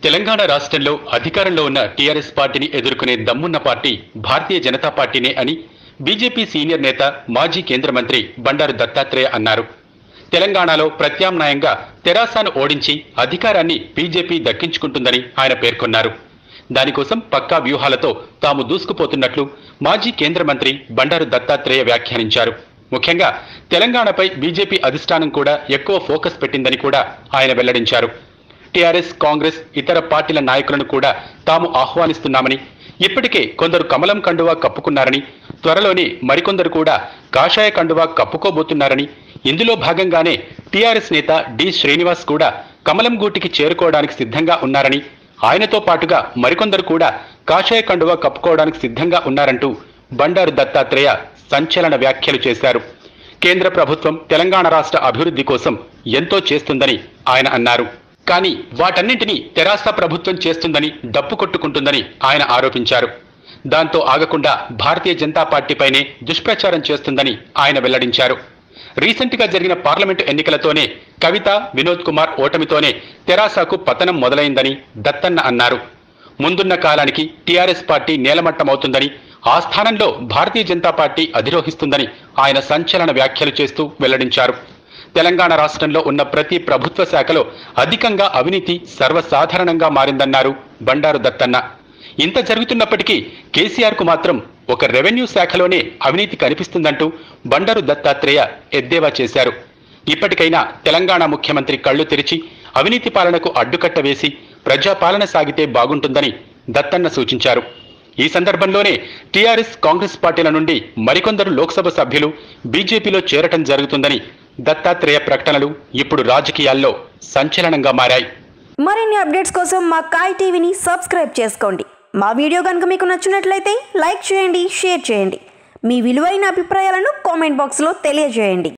తెలంగాణ రాష్ట్రంలో అధికారంలో ఉన్న టీఆర్ఎస్ పార్టీని ఎదుర్కొనే దమ్మున్న పార్టీ భారతీయ జనతా పార్టీనే అని బీజేపీ సీనియర్ నేత మాజీ కేంద్ర మంత్రి బండారు దత్తాత్రేయ అన్నారు తెలంగాణలో ప్రత్యామ్నాయంగా తెరాసాను ఓడించి అధికారాన్ని బీజేపీ దక్కించుకుంటుందని ఆయన పేర్కొన్నారు దానికోసం పక్కా వ్యూహాలతో తాము దూసుకుపోతున్నట్లు మాజీ కేంద్ర మంత్రి బండారు దత్తాత్రేయ వ్యాఖ్యానించారు ముఖ్యంగా తెలంగాణపై బీజేపీ అధిష్టానం కూడా ఎక్కువ ఫోకస్ పెట్టిందని కూడా ఆయన వెల్లడించారు టీఆర్ఎస్ కాంగ్రెస్ ఇతర పార్టీల నాయకులను కూడా తాము ఆహ్వానిస్తున్నామని ఇప్పటికే కొందరు కమలం కండువా కప్పుకున్నారని త్వరలోనే మరికొందరు కూడా కాషాయ కండువా కప్పుకోబోతున్నారని ఇందులో భాగంగానే టీఆర్ఎస్ నేత డి శ్రీనివాస్ కూడా కమలం గూటికి చేరుకోవడానికి సిద్ధంగా ఉన్నారని ఆయనతో పాటుగా మరికొందరు కూడా కాషాయ కండువా కప్పుకోవడానికి సిద్ధంగా ఉన్నారంటూ బండారు దత్తాత్రేయ సంచలన వ్యాఖ్యలు చేశారు కేంద్ర ప్రభుత్వం తెలంగాణ రాష్ట్ర అభివృద్ధి కోసం ఎంతో చేస్తుందని ఆయన అన్నారు కానీ వాటన్నింటినీ తెరాస ప్రభుత్వం చేస్తుందని డప్పు కొట్టుకుంటుందని ఆయన ఆరోపించారు దాంతో ఆగకుండా భారతీయ జనతా పార్టీపైనే దుష్ప్రచారం చేస్తుందని ఆయన వెల్లడించారు రీసెంట్ గా జరిగిన పార్లమెంటు ఎన్నికలతోనే కవిత వినోద్ కుమార్ ఓటమితోనే తెరాసకు పతనం మొదలైందని దత్తన్న అన్నారు ముందున్న కాలానికి టీఆర్ఎస్ పార్టీ నేలమట్టమవుతుందని ఆ స్థానంలో భారతీయ జనతా పార్టీ అధిరోహిస్తుందని ఆయన సంచలన వ్యాఖ్యలు చేస్తూ వెల్లడించారు తెలంగాణ రాష్ట్రంలో ఉన్న ప్రతి ప్రభుత్వ శాఖలో అధికంగా అవినీతి సర్వసాధారణంగా మారిందన్నారు బండారు దత్తన్న ఇంత జరుగుతున్నప్పటికీ కేసీఆర్ కు మాత్రం ఒక రెవెన్యూ శాఖలోనే అవినీతి కనిపిస్తుందంటూ బండారు దత్తాత్రేయ ఎద్దేవా చేశారు ఇప్పటికైనా తెలంగాణ ముఖ్యమంత్రి కళ్ళు తెరిచి అవినీతి పాలనకు అడ్డుకట్ట వేసి ప్రజాపాలన సాగితే బాగుంటుందని దత్తన్న సూచించారు ఈ సందర్భంలోనే టీఆర్ఎస్ కాంగ్రెస్ పార్టీల నుండి మరికొందరు లోక్సభ సభ్యులు బీజేపీలో చేరటం జరుగుతుందని దత్తాత్రేయ ప్రకటనలు ఇప్పుడు రాజకీయాల్లో సంచలనంగా మారాయి మరిన్ని అప్డేట్స్ కోసం మా కాయ్ టీవీని సబ్స్క్రైబ్ చేసుకోండి మా వీడియో కనుక మీకు నచ్చినట్లయితే లైక్ చేయండి షేర్ చేయండి మీ విలువైన అభిప్రాయాలను కామెంట్ బాక్స్లో తెలియజేయండి